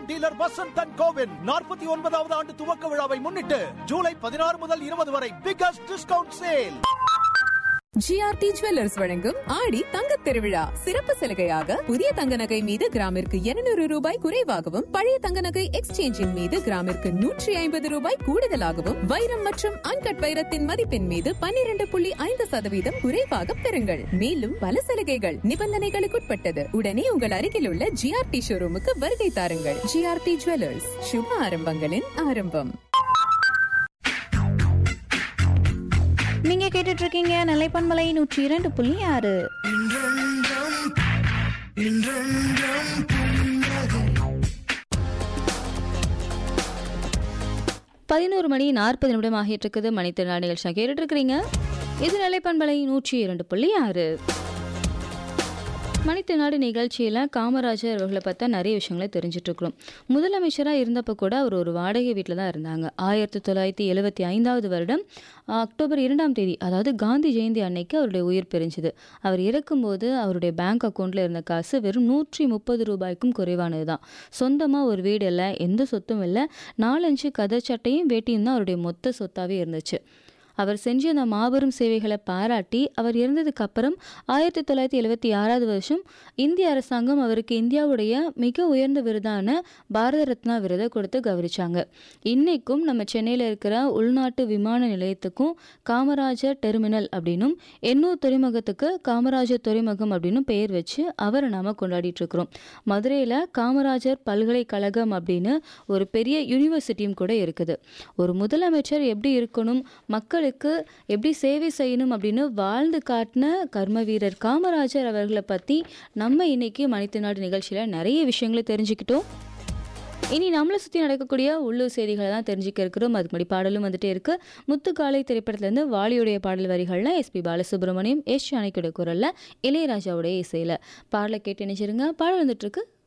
number one dealer Vasanth and கோவின் நாற்பத்தி ஒன்பதாவது ஆண்டு துவக்க விழாவை முன்னிட்டு ஜூலை பதினாறு முதல் இருபது வரை biggest discount sale GRT jewellers வழங்கும் ஆடி தங்கத் திருவிழா சிறப்பு சலுகையாக புதிய தங்க நகை மீது கிராமிற்கு 200 ரூபாய் குறைவாகவும் பழைய தங்க நகை எக்ஸ்சேஞ்சின் மீது கிராமிற்கு நூற்றி ஐம்பது ரூபாய் கூடுதலாகவும் வைரம் மற்றும் அன்கட் வைரத்தின் மதிப்பின் மீது 12.5% புள்ளி ஐந்து சதவீதம் குறைவாக பெறுங்கள் மேலும் பல சலுகைகள் நிபந்தனைகளுக்குட்பட்டது உடனே உங்கள் அருகில் உள்ள ஜிஆர்டி ஷோரூமுக்கு வருகை தாருங்கள் ஜிஆர்டி ஜுவல்லர்ஸ் சுப ஆரம்பங்களின் ஆரம்பம் நீங்க கேட்டுட்டு இருக்கீங்க நிலைப்பன்மலை நூற்றி இரண்டு புள்ளி ஆறு பதினோரு மணி நாற்பது நிமிடம் ஆகிட்டு இருக்குது மணித்திருநாள் நிகழ்ச்சியாக கேட்டுட்டு இருக்கிறீங்க இது நிலைப்பண்பலை நூற்றி இரண்டு புள்ளி ஆறு மணித்திருநாடு நிகழ்ச்சியில் காமராஜர் அவர்களை பார்த்தா நிறைய விஷயங்களை தெரிஞ்சுட்டு இருக்கிறோம் முதலமைச்சராக இருந்தப்போ கூட அவர் ஒரு வாடகை வீட்டில் தான் இருந்தாங்க ஆயிரத்தி தொள்ளாயிரத்தி எழுபத்தி ஐந்தாவது வருடம் அக்டோபர் இரண்டாம் தேதி அதாவது காந்தி ஜெயந்தி அன்னைக்கு அவருடைய உயிர் பிரிஞ்சுது அவர் இறக்கும்போது அவருடைய பேங்க் அக்கௌண்ட்டில் இருந்த காசு வெறும் நூற்றி முப்பது ரூபாய்க்கும் குறைவானது தான் சொந்தமாக ஒரு வீடு இல்லை எந்த சொத்தும் இல்லை நாலஞ்சு கதர் சட்டையும் வேட்டியும் தான் அவருடைய மொத்த சொத்தாகவே இருந்துச்சு அவர் செஞ்ச அந்த மாபெரும் சேவைகளை பாராட்டி அவர் இறந்ததுக்கு அப்புறம் ஆயிரத்தி தொள்ளாயிரத்தி எழுபத்தி ஆறாவது வருஷம் இந்திய அரசாங்கம் அவருக்கு இந்தியாவுடைய மிக உயர்ந்த விருதான பாரத ரத்னா விருதை கொடுத்து கௌரவிச்சாங்க இன்னைக்கும் நம்ம சென்னையில் இருக்கிற உள்நாட்டு விமான நிலையத்துக்கும் காமராஜர் டெர்மினல் அப்படின்னும் எண்ணூர் துறைமுகத்துக்கு காமராஜர் துறைமுகம் அப்படின்னு பெயர் வச்சு அவரை நாம கொண்டாடிட்டு இருக்கிறோம் மதுரையில் காமராஜர் பல்கலைக்கழகம் அப்படின்னு ஒரு பெரிய யூனிவர்சிட்டியும் கூட இருக்குது ஒரு முதலமைச்சர் எப்படி இருக்கணும் மக்களுக்கு எப்படி சேவை செய்யணும் அப்படின்னு வாழ்ந்து காட்டின கர்ம வீரர் காமராஜர் அவர்களை பற்றி நம்ம இன்னைக்கு மனித நாடு நிகழ்ச்சியில் நிறைய விஷயங்களை தெரிஞ்சுக்கிட்டோம் இனி நம்மளை சுற்றி நடக்கக்கூடிய உள்ளூர் செய்திகளை தான் தெரிஞ்சுக்க இருக்கிறோம் அதுக்கு முன்னாடி பாடலும் வந்துட்டே இருக்கு முத்துக்காலை திரைப்படத்துலேருந்து வாலியுடைய பாடல் வரிகள்ல எஸ்பி பாலசுப்ரமணியம் எஸ் ஜானகியோட குரலில் இளையராஜாவுடைய இசையில் பாடலை கேட்டு நினைச்சிருங்க பாடல் வந்துட்டு இருக்கு